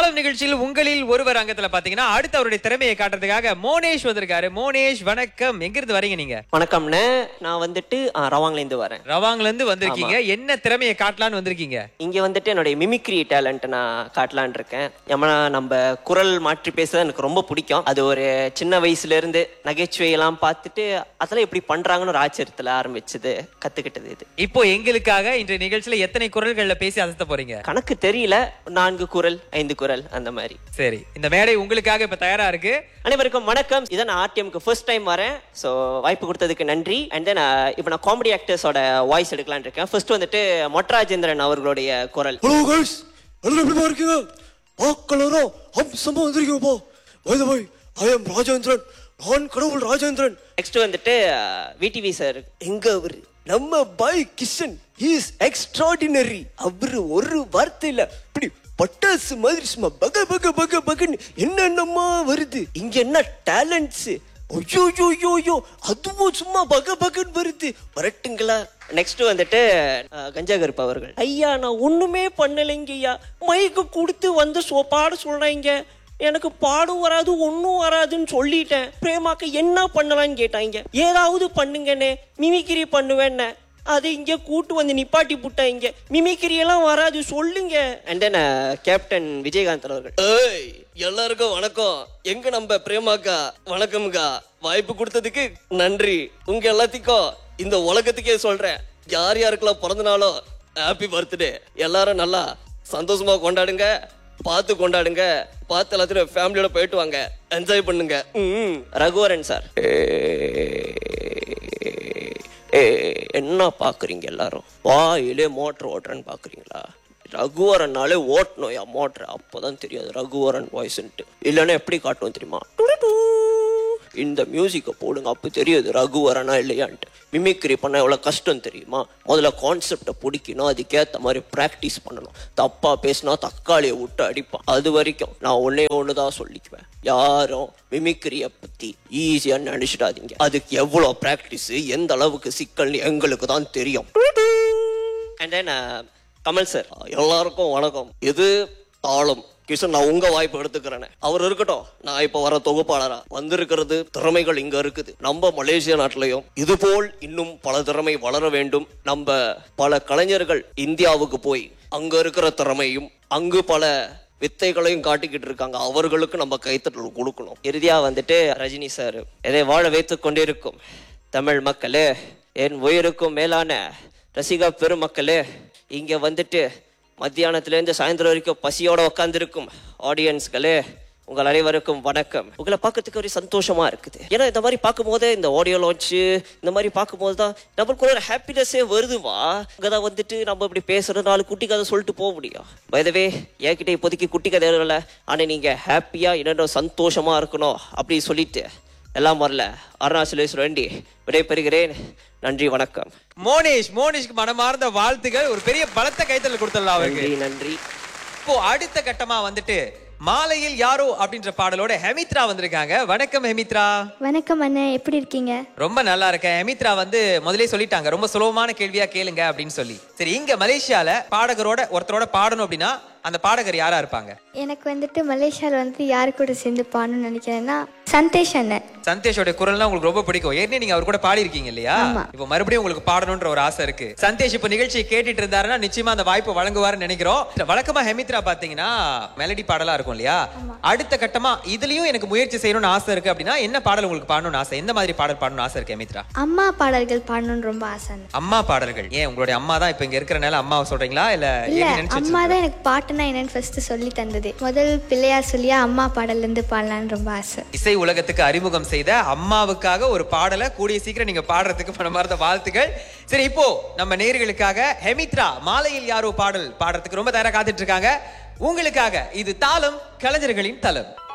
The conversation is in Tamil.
தாளம் நிகழ்ச்சியில் உங்களில் ஒருவர் அங்கத்துல பாத்தீங்கன்னா அடுத்து அவருடைய திறமையை காட்டுறதுக்காக மோனேஷ் வந்திருக்காரு மோனேஷ் வணக்கம் எங்க இருந்து வரீங்க நீங்க வணக்கம்ண்ணே நான் வந்துட்டு ஆ, ரவாங்லேருந்து வரேன் ரவாங்ல இருந்து வந்திருக்கீங்க என்ன திறமையை காட்டலாம்னு வந்திருக்கீங்க இங்கே வந்துட்டு என்னுடைய மிமிக்ரி டேலண்ட் நான் காட்டலான் இருக்கேன் ஏன்னா நம்ம குரல் மாற்றி பேசுறது எனக்கு ரொம்ப பிடிக்கும் அது ஒரு சின்ன வயசுல இருந்து நகைச்சுவை எல்லாம் பார்த்துட்டு அதெல்லாம் எப்படி பண்றாங்கன்னு ஒரு ஆச்சரியத்துல ஆரம்பிச்சது கத்துக்கிட்டது இது இப்போ எங்களுக்காக இன்றைய நிகழ்ச்சியில எத்தனை குரல்கள்ல பேசி அசத்த போறீங்க கணக்கு தெரியல நான்கு குரல் ஐந்து குரல் அந்த மாதிரி சரி இந்த மேடை உங்களுக்காக இப்ப தயாரா இருக்கு அனைவருக்கும் வணக்கம் இதான் நான் ஆர்டிஎம்க்கு ஃபர்ஸ்ட் டைம் வரேன் ஸோ வாய்ப்பு கொடுத்ததுக்கு நன்றி அண்ட் தென் இப்போ நான் காமெடி ஆக்டர்ஸோட வாய்ஸ் எடுக்கலாம்னு இருக்கேன் ஃபர்ஸ்ட் வந்துட்டு மொட்ராஜேந்திரன் அவர்களுடைய குரல் ஹலோ கைஸ் எல்லாரும் எப்படி இருக்கீங்க பார்க்கலாம் அம்சமா வந்திருக்கீங்கப்பா bye bye I am Rajendran நான் கடவுள் ராஜேந்திரன் நெக்ஸ்ட் வந்துட்டு விடிவி சார் எங்க அவரு நம்ம பாய் கிஷன் இஸ் எக்ஸ்ட்ராடினரி அவரு ஒரு வார்த்தையில இப்படி பட்டாசு மாதிரி சும்மா பக பக பக பகன்னு என்னென்னமா வருது இங்க என்ன டேலண்ட்ஸ் ஐயோ ஐயோ ஐயோ அதுவும் சும்மா பக பகன்னு வருது வரட்டுங்களா நெக்ஸ்ட் வந்துட்டு அஹ், கஞ்சா கருப்பு அவர்கள் ஐயா நான் ஒண்ணுமே பண்ணலைங்க ஐயா மைக்கு கொடுத்து வந்து சோ பாட சொல்றாங்க எனக்கு பாடும் வராது ஒன்றும் வராதுன்னு சொல்லிட்டேன் பிரேமாக்க என்ன பண்ணலான்னு கேட்டாங்க ஏதாவது பண்ணுங்கண்ணே மிமிக்கிரி பண்ணுவேன்னு அது இங்க கூட்டு வந்து நிப்பாட்டி புட்டாங்க மிமிக்கிரி எல்லாம் வராது சொல்லுங்க அண்ட் தென் கேப்டன் விஜயகாந்த் அவர்கள் ஏய் எல்லாருக்கும் வணக்கம் எங்க நம்ம பிரேமாக்கா வணக்கம்க்கா வாய்ப்பு கொடுத்ததுக்கு நன்றி உங்க எல்லாத்துக்கும் இந்த உலகத்துக்கே சொல்றேன் யார் யாருக்கெல்லாம் பிறந்த நாளோ ஹாப்பி பர்த்டே எல்லாரும் நல்லா சந்தோஷமா கொண்டாடுங்க பார்த்து கொண்டாடுங்க பார்த்து எல்லாத்தையும் ஃபேமிலியோட போயிட்டு வாங்க என்ஜாய் பண்ணுங்க ம் ரகுவரன் சார் ஏ என்ன பாக்குறீங்க எல்லாரும் வாயிலே மோட்டர் ஓட்டுறேன்னு பாக்குறீங்களா ரகுவரனாலே ஓட்டணும்யா மோட்டர் அப்பதான் தெரியாது ரகுவரன் வாய்ஸ்ன்ட்டு இல்லைன்னா எப்படி காட்டுவோம் தெரியுமா டுடுடு. இந்த மியூசிக்கை போடுங்க அப்போ தெரியாது ரகுவரனா இல்லையான்ட்டு மிமிக்ரி பண்ண எவ்வளோ கஷ்டம் தெரியுமா முதல்ல கான்செப்டை பிடிக்கணும் அதுக்கேற்ற மாதிரி ப்ராக்டிஸ் பண்ணணும் தப்பா பேசினா தக்காளியை விட்டு அடிப்பான் அது வரைக்கும் நான் ஒன்னே ஒன்று தான் சொல்லிக்குவேன் யாரும் மிமிக்ரியை பற்றி ஈஸியாக நினச்சிடாதீங்க அதுக்கு எவ்வளோ ப்ராக்டிஸ் எந்த அளவுக்கு சிக்கல்னு எங்களுக்கு தான் தெரியும் அண்ட் தென் கமல் சார் எல்லாருக்கும் வணக்கம் இது தாளம் கிஷன் நான் உங்க வாய்ப்பு எடுத்துக்கிறேனே அவர் இருக்கட்டும் நான் இப்ப வர தொகுப்பாளரா வந்திருக்கிறது திறமைகள் இங்க இருக்குது நம்ம மலேசியா நாட்டிலையும் இது போல் இன்னும் பல திறமை வளர வேண்டும் நம்ம பல கலைஞர்கள் இந்தியாவுக்கு போய் அங்க இருக்கிற திறமையும் அங்கு பல வித்தைகளையும் காட்டிக்கிட்டு இருக்காங்க அவர்களுக்கு நம்ம கைத்தட்டல் கொடுக்கணும் இறுதியாக வந்துட்டு ரஜினி சார் எதை வாழ வைத்துக் கொண்டிருக்கும் தமிழ் மக்களே என் உயிருக்கும் மேலான ரசிகா பெருமக்களே இங்க வந்துட்டு மத்தியானத்துலேருந்து சாயந்தரம் வரைக்கும் பசியோட உட்காந்துருக்கும் ஆடியன்ஸ்களே உங்கள் அனைவருக்கும் வணக்கம் உங்களை பார்க்கறதுக்கு ஒரு சந்தோஷமா இருக்குது ஏன்னா இந்த மாதிரி பார்க்கும்போது இந்த ஆடியோ லான்ச்சு இந்த மாதிரி பார்க்கும்போது தான் நம்மளுக்கு ஒரு ஹாப்பினஸ்ஸே வருதுவா அங்கே தான் வந்துட்டு நம்ம இப்படி பேசுறது நாலு குட்டி கதை சொல்லிட்டு போக முடியும் பயதவே என்கிட்ட இப்போதைக்கு குட்டி கதை இல்லை ஆனால் நீங்கள் ஹாப்பியாக இன்னும் சந்தோஷமா இருக்கணும் அப்படி சொல்லிட்டு எல்லாம் வரல அருணாச்சலேஸ்வர வேண்டி விடைபெறுகிறேன் நன்றி வணக்கம் மோனேஷ் மோனேஷ்க்கு மனமார்ந்த வாழ்த்துகள் ஒரு பெரிய பலத்த கைத்தல் கொடுத்துடலாம் அவருக்கு நன்றி நன்றி இப்போ அடுத்த கட்டமா வந்துட்டு மாலையில் யாரோ அப்படின்ற பாடலோட ஹெமித்ரா வந்திருக்காங்க வணக்கம் ஹெமித்ரா வணக்கம் அண்ணன் எப்படி இருக்கீங்க ரொம்ப நல்லா இருக்கேன் ஹெமித்ரா வந்து முதலே சொல்லிட்டாங்க ரொம்ப சுலபமான கேள்வியா கேளுங்க அப்படின்னு சொல்லி சரி இங்க மலேசியால பாடகரோட ஒருத்தரோட பாடணும் அப்படின்னா அந்த பாடகர் யாரா இருப்பாங்க எனக்கு வந்துட்டு மலேசியாவில் வந்து யார் கூட சேர்ந்து பாடணும்னு நினைக்கிறேன்னா சந்தேஷ் அண்ணன் சந்தேஷோட குரல்லாம் உங்களுக்கு ரொம்ப பிடிக்கும் ஏற்கனவே நீங்க அவர் கூட பாடி இருக்கீங்க இல்லையா ஆமா. இப்போ மறுபடியும் உங்களுக்கு பாடணும்ன்ற ஒரு ஆசை இருக்கு சந்தேஷ் இப்போ நிகழ்ச்சியை கேட்டுட்டு இருந்தாருன்னா நிச்சயமா அந்த வாய்ப்பு வழங்குவாருன்னு நினைக்கிறோம் வழக்கமா ஹெமித்ரா பாத்தீங்கன்னா மெலடி பாடலா இருக்கும் இல்லையா அடுத்த கட்டமா இதுலயும் எனக்கு முயற்சி செய்யணும்னு ஆசை இருக்கு அப்படின்னா என்ன பாடல் உங்களுக்கு பாடணும்னு ஆசை எந்த மாதிரி பாடல் பாடணும்னு ஆசை இருக்கு ஹெமித்ரா அம்மா பாடல்கள் பாடணும்னு ரொம்ப ஆசை அண்ணன் அம்மா பாடல்கள் ஏன் உங்களுடைய அம்மா தான் இப்போ இங்க இருக்கிறனால அம்மாவை சொல்றீங்களா இல்ல இல்ல ஏன் நினைச்சு அம்மா தான் எனக்கு பாட்டுனா என்னன்னு ஃபர்ஸ்ட் சொல்லி தந்தது முதல் பிள்ளையார் சொல்லியா அம்மா பாடல்ல இருந்து பாடலான்னு ரொம்ப ஆசை இசை உலகத்துக்கு அறிமுகம் செய்த அம்மாவுக்காக ஒரு பாடலை கூடிய சீக்கிரம் நீங்க பாடுறதுக்கு மனமார்ந்த வாழ்த்துக்கள் சரி இப்போ நம்ம நேர்களுக்காக ஹெமித்ரா மாலையில் யாரோ பாடல் பாடுறதுக்கு ரொம்ப தயாரா காத்துட்டு இருக்காங்க உங்களுக்காக இது தாளம் கலைஞர்களின் தலம்